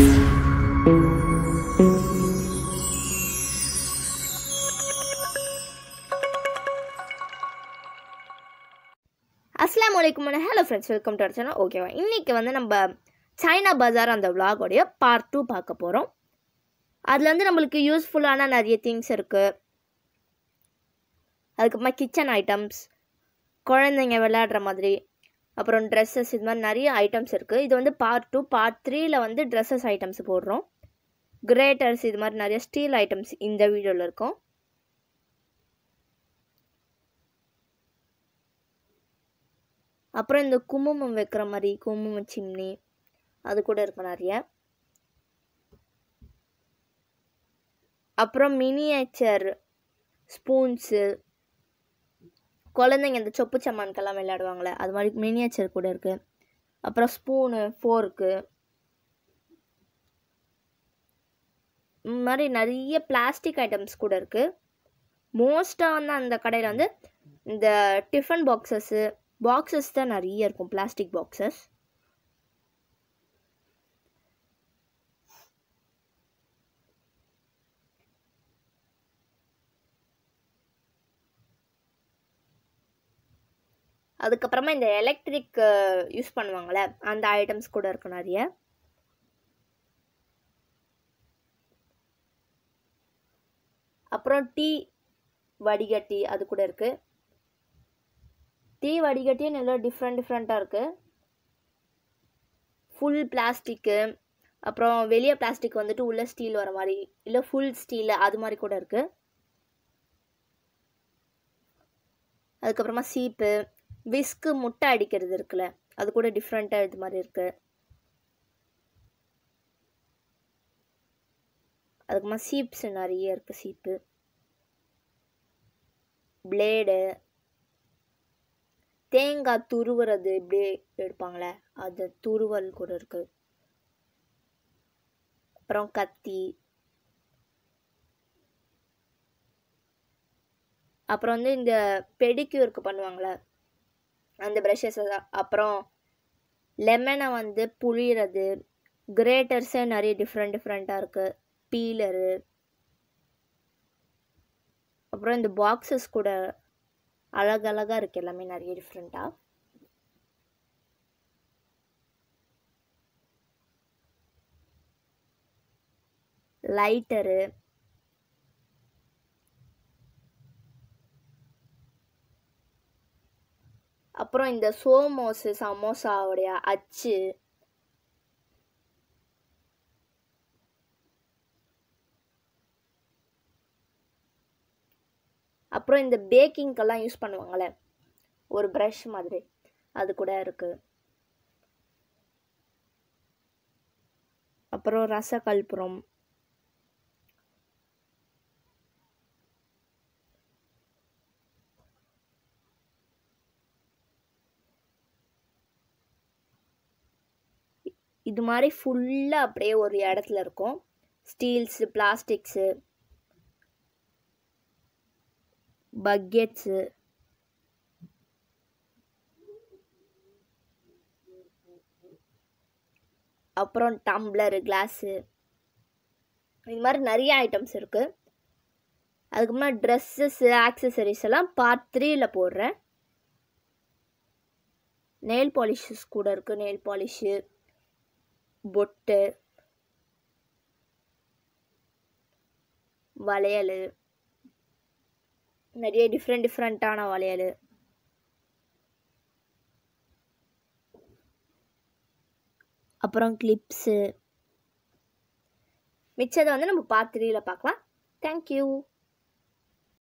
அஸ்லாம் வலைக்கும் hello friends welcome to channel ஓகேவா இன்றைக்கி வந்து நம்ம சைனா பஜார் அந்த விலாகோடைய பார்ட் டூ பார்க்க போகிறோம் அதில் வந்து நம்மளுக்கு யூஸ்ஃபுல்லான நிறைய திங்ஸ் இருக்குது அதுக்கப்புறமா கிச்சன் ஐட்டம்ஸ் குழந்தைங்க விளையாடுற மாதிரி அப்புறம் ட்ரெஸ்ஸஸ் இது மாதிரி நிறைய ஐட்டம்ஸ் இருக்குது இது வந்து பார்ட் டூ பார்ட் த்ரீல வந்து ட்ரெஸ்ஸஸ் ஐட்டம்ஸ் போடுறோம் கிரேட்டர்ஸ் இது மாதிரி நிறைய ஸ்டீல் ஐட்டம்ஸ் இந்த வீடியோவில் இருக்கும் அப்புறம் இந்த குங்குமம் வைக்கிற மாதிரி குங்குமம் சிம்னி அது கூட இருக்கும் நிறைய அப்புறம் மினியேச்சர் ஸ்பூன்ஸு குழந்தைங்க இந்த சொப்பு சம்மான்க்கெல்லாம் விளையாடுவாங்களே அது மாதிரி மினியேச்சர் கூட இருக்குது அப்புறம் ஸ்பூனு ஃபோர்க்கு இந்த மாதிரி நிறைய பிளாஸ்டிக் ஐட்டம்ஸ் கூட இருக்குது மோஸ்ட்டாக வந்து அந்த கடையில் வந்து இந்த டிஃபன் பாக்ஸஸ்ஸு பாக்ஸஸ் தான் நிறைய இருக்கும் பிளாஸ்டிக் பாக்ஸஸ் அதுக்கப்புறமா இந்த எலக்ட்ரிக் யூஸ் பண்ணுவாங்கள்ல அந்த ஐட்டம்ஸ் கூட இருக்கு நிறைய அப்புறம் டீ வடிகட்டி அது கூட இருக்குது டீ வடிகட்டியே நல்லா டிஃப்ரெண்ட் டிஃப்ரெண்ட்டாக இருக்குது ஃபுல் பிளாஸ்டிக்கு அப்புறம் வெளியே பிளாஸ்டிக் வந்துட்டு உள்ள ஸ்டீல் வர மாதிரி இல்லை ஃபுல் ஸ்டீல் அது மாதிரி கூட இருக்குது அதுக்கப்புறமா சீப்பு விஸ்க்கு முட்டை அடிக்கிறது இருக்குல்ல அது கூட டிஃப்ரெண்ட்டாக இது மாதிரி இருக்குது அதுக்கப்புறமா சீப்ஸ் நிறைய இருக்குது சீப்பு பிளேடு தேங்காய் துருவுறது இப்படியே எடுப்பாங்களே அது துருவல் கூட இருக்குது அப்புறம் கத்தி அப்புறம் வந்து இந்த பெடிக்யூருக்கு பண்ணுவாங்களே அந்த ப்ரஷஸ் அப்புறம் லெமனை வந்து புளியறது கிரேட்டர்ஸே நிறைய டிஃப்ரெண்ட் டிஃப்ரெண்ட்டாக இருக்குது பீலரு அப்புறம் இந்த பாக்ஸஸ் கூட அழகழகாக இருக்குது எல்லாமே நிறைய டிஃப்ரெண்ட்டாக லைட்டரு அப்புறம் இந்த சோமோஸு சமோசாவுடைய அச்சு அப்புறம் இந்த பேக்கிங்க்கெல்லாம் யூஸ் பண்ணுவாங்கள்ல ஒரு ப்ரஷ் மாதிரி அது கூட இருக்குது அப்புறம் ரசகல்புரம் இது மாதிரி ஃபுல்லாக அப்படியே ஒரு இடத்துல இருக்கும் ஸ்டீல்ஸு பிளாஸ்டிக்ஸு பக்கெட்ஸு அப்புறம் டம்ளரு கிளாஸு இது மாதிரி நிறைய ஐட்டம்ஸ் இருக்குது அதுக்கு முன்னாடி ட்ரெஸ்ஸஸ்ஸு ஆக்சசரிஸ் எல்லாம் பார்ட் த்ரீயில் போடுறேன் நெயில் பாலிஷஸ் கூட இருக்குது நெயில் பாலிஷு பொட்டு வளையல் நிறைய டிஃப்ரெண்ட் டிஃப்ரெண்ட்டான வளையல் அப்புறம் கிளிப்ஸு மிச்சதை வந்து நம்ம பார்ட் த்ரீயில் பார்க்கலாம் தேங்க்யூ